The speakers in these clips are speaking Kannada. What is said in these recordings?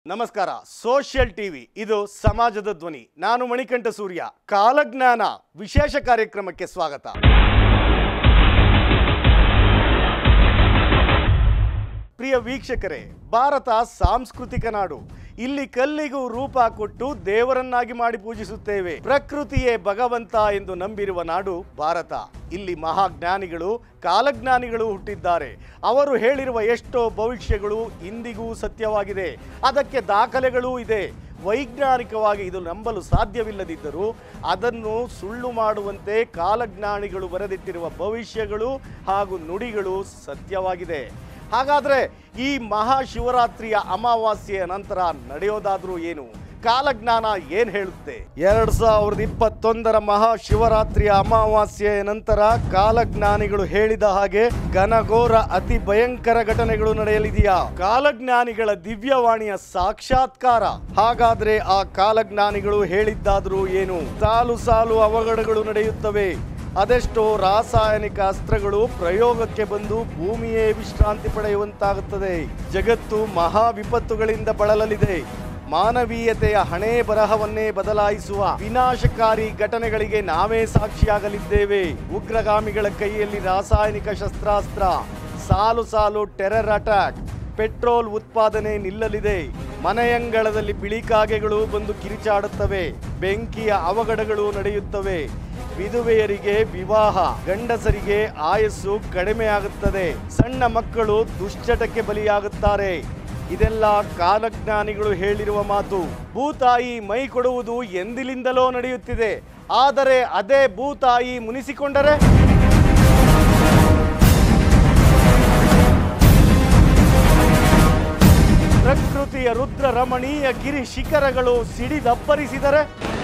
ನಮಸ್ಕಾರ ಸೋಷಿಯಲ್ ಟಿವಿ ಇದು ಸಮಾಜದ ಧ್ವನಿ ನಾನು ಮಣಿಕಂಠ ಸೂರ್ಯ ಕಾಲಜ್ಞಾನ ವಿಶೇಷ ಕಾರ್ಯಕ್ರಮಕ್ಕೆ ಸ್ವಾಗತ ಪ್ರಿಯ ವೀಕ್ಷಕರೇ ಭಾರತ ಸಾಂಸ್ಕೃತಿಕ ನಾಡು ಇಲ್ಲಿ ಕಲ್ಲಿಗೂ ರೂಪ ಕೊಟ್ಟು ದೇವರನ್ನಾಗಿ ಮಾಡಿ ಪೂಜಿಸುತ್ತೇವೆ ಪ್ರಕೃತಿಯೇ ಭಗವಂತ ಎಂದು ನಂಬಿರುವ ನಾಡು ಭಾರತ ಇಲ್ಲಿ ಮಹಾಜ್ಞಾನಿಗಳು ಕಾಲಜ್ಞಾನಿಗಳು ಹುಟ್ಟಿದ್ದಾರೆ ಅವರು ಹೇಳಿರುವ ಎಷ್ಟೋ ಭವಿಷ್ಯಗಳು ಇಂದಿಗೂ ಸತ್ಯವಾಗಿದೆ ಅದಕ್ಕೆ ದಾಖಲೆಗಳೂ ಇದೆ ವೈಜ್ಞಾನಿಕವಾಗಿ ಇದು ನಂಬಲು ಸಾಧ್ಯವಿಲ್ಲದಿದ್ದರೂ ಅದನ್ನು ಸುಳ್ಳು ಮಾಡುವಂತೆ ಕಾಲಜ್ಞಾನಿಗಳು ಬರೆದಿಟ್ಟಿರುವ ಭವಿಷ್ಯಗಳು ಹಾಗೂ ನುಡಿಗಳು ಸತ್ಯವಾಗಿದೆ ಹಾಗಾದ್ರೆ ಈ ಮಹಾಶಿವರಾತ್ರಿಯ ಅಮಾವಾಸ್ಯೆಯ ನಂತರ ನಡೆಯೋದಾದ್ರೂ ಏನು ಕಾಲಜ್ಞಾನ ಏನ್ ಹೇಳುತ್ತೆ ಎರಡ್ ಸಾವಿರದ ಇಪ್ಪತ್ತೊಂದರ ಮಹಾಶಿವರಾತ್ರಿಯ ಅಮಾವಾಸ್ಯೆಯ ನಂತರ ಕಾಲಜ್ಞಾನಿಗಳು ಹೇಳಿದ ಹಾಗೆ ಘನಘೋರ ಅತಿ ಭಯಂಕರ ಘಟನೆಗಳು ನಡೆಯಲಿದೆಯಾ ಕಾಲಜ್ಞಾನಿಗಳ ದಿವ್ಯವಾಣಿಯ ಸಾಕ್ಷಾತ್ಕಾರ ಹಾಗಾದ್ರೆ ಆ ಕಾಲಜ್ಞಾನಿಗಳು ಹೇಳಿದ್ದಾದ್ರೂ ಏನು ಸಾಲು ಸಾಲು ಅವಘಡಗಳು ನಡೆಯುತ್ತವೆ ಅದೆಷ್ಟೋ ರಾಸಾಯನಿಕ ಅಸ್ತ್ರಗಳು ಪ್ರಯೋಗಕ್ಕೆ ಬಂದು ಭೂಮಿಯೇ ವಿಶ್ರಾಂತಿ ಪಡೆಯುವಂತಾಗುತ್ತದೆ ಜಗತ್ತು ಮಹಾ ವಿಪತ್ತುಗಳಿಂದ ಬಳಲಲಿದೆ ಮಾನವೀಯತೆಯ ಹಣೆ ಬರಹವನ್ನೇ ಬದಲಾಯಿಸುವ ವಿನಾಶಕಾರಿ ಘಟನೆಗಳಿಗೆ ನಾವೇ ಸಾಕ್ಷಿಯಾಗಲಿದ್ದೇವೆ ಉಗ್ರಗಾಮಿಗಳ ಕೈಯಲ್ಲಿ ರಾಸಾಯನಿಕ ಶಸ್ತ್ರಾಸ್ತ್ರ ಸಾಲು ಸಾಲು ಟೆರರ್ ಅಟ್ಯಾಕ್ ಪೆಟ್ರೋಲ್ ಉತ್ಪಾದನೆ ನಿಲ್ಲಲಿದೆ ಮನೆಯಂಗಳದಲ್ಲಿ ಬಿಳಿಕಾಗೆಗಳು ಬಂದು ಕಿರಿಚಾಡುತ್ತವೆ ಬೆಂಕಿಯ ಅವಘಡಗಳು ನಡೆಯುತ್ತವೆ ವಿಧವೆಯರಿಗೆ ವಿವಾಹ ಗಂಡಸರಿಗೆ ಆಯಸ್ಸು ಕಡಿಮೆಯಾಗುತ್ತದೆ ಸಣ್ಣ ಮಕ್ಕಳು ದುಶ್ಚಟಕ್ಕೆ ಬಲಿಯಾಗುತ್ತಾರೆ ಇದೆಲ್ಲ ಕಾಲಜ್ಞಾನಿಗಳು ಹೇಳಿರುವ ಮಾತು ಭೂತಾಯಿ ಮೈ ಕೊಡುವುದು ಎಂದಿಲಿಂದಲೋ ನಡೆಯುತ್ತಿದೆ ಆದರೆ ಅದೇ ಭೂತಾಯಿ ಮುನಿಸಿಕೊಂಡರೆ ಪ್ರಕೃತಿಯ ರುದ್ರ ರಮಣೀಯ ಗಿರಿ ಶಿಖರಗಳು ಸಿಡಿದಬ್ಬರಿಸಿದರೆ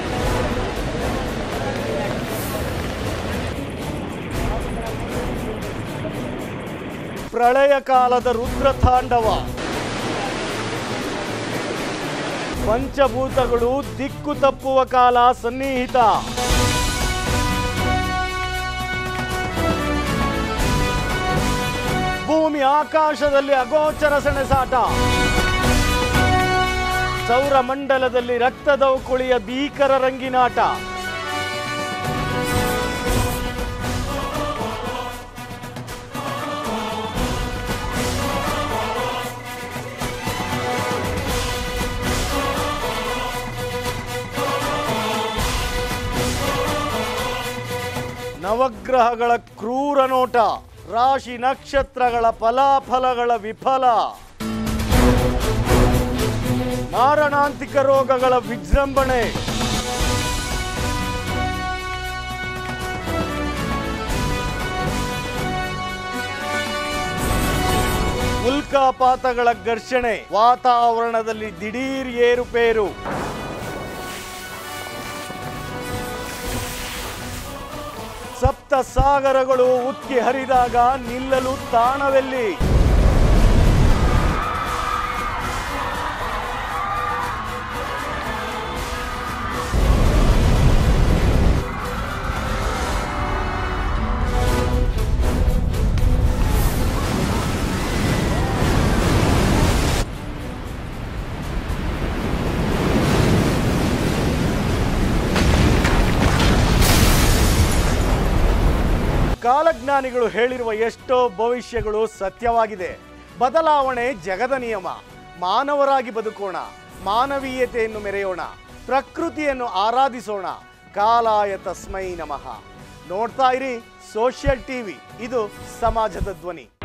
ಪ್ರಳಯ ಕಾಲದ ರುದ್ರ ತಾಂಡವ ಪಂಚಭೂತಗಳು ದಿಕ್ಕು ತಪ್ಪುವ ಕಾಲ ಸನ್ನಿಹಿತ ಭೂಮಿ ಆಕಾಶದಲ್ಲಿ ಅಗೋಚರ ಸೆಣಸಾಟ ಸೌರಮಂಡಲದಲ್ಲಿ ರಕ್ತದೌಕುಳಿಯ ಭೀಕರ ರಂಗಿನಾಟ ನವಗ್ರಹಗಳ ಕ್ರೂರ ನೋಟ ರಾಶಿ ನಕ್ಷತ್ರಗಳ ಫಲಾಫಲಗಳ ವಿಫಲ ಮಾರಣಾಂತಿಕ ರೋಗಗಳ ವಿಜೃಂಭಣೆ ಉಲ್ಕಾಪಾತಗಳ ಘರ್ಷಣೆ ವಾತಾವರಣದಲ್ಲಿ ದಿಢೀರ್ ಏರುಪೇರು ಸಪ್ತ ಸಾಗರಗಳು ಉಕ್ಕಿ ಹರಿದಾಗ ನಿಲ್ಲಲು ತಾಣವೆಲ್ಲಿ ಕಾಲಜ್ಞಾನಿಗಳು ಹೇಳಿರುವ ಎಷ್ಟೋ ಭವಿಷ್ಯಗಳು ಸತ್ಯವಾಗಿದೆ ಬದಲಾವಣೆ ಜಗದ ನಿಯಮ ಮಾನವರಾಗಿ ಬದುಕೋಣ ಮಾನವೀಯತೆಯನ್ನು ಮೆರೆಯೋಣ ಪ್ರಕೃತಿಯನ್ನು ಆರಾಧಿಸೋಣ ಕಾಲಾಯ ತಸ್ಮೈ ನಮಃ ನೋಡ್ತಾ ಇರಿ ಸೋಷಿಯಲ್ ಟಿವಿ ಇದು ಸಮಾಜದ ಧ್ವನಿ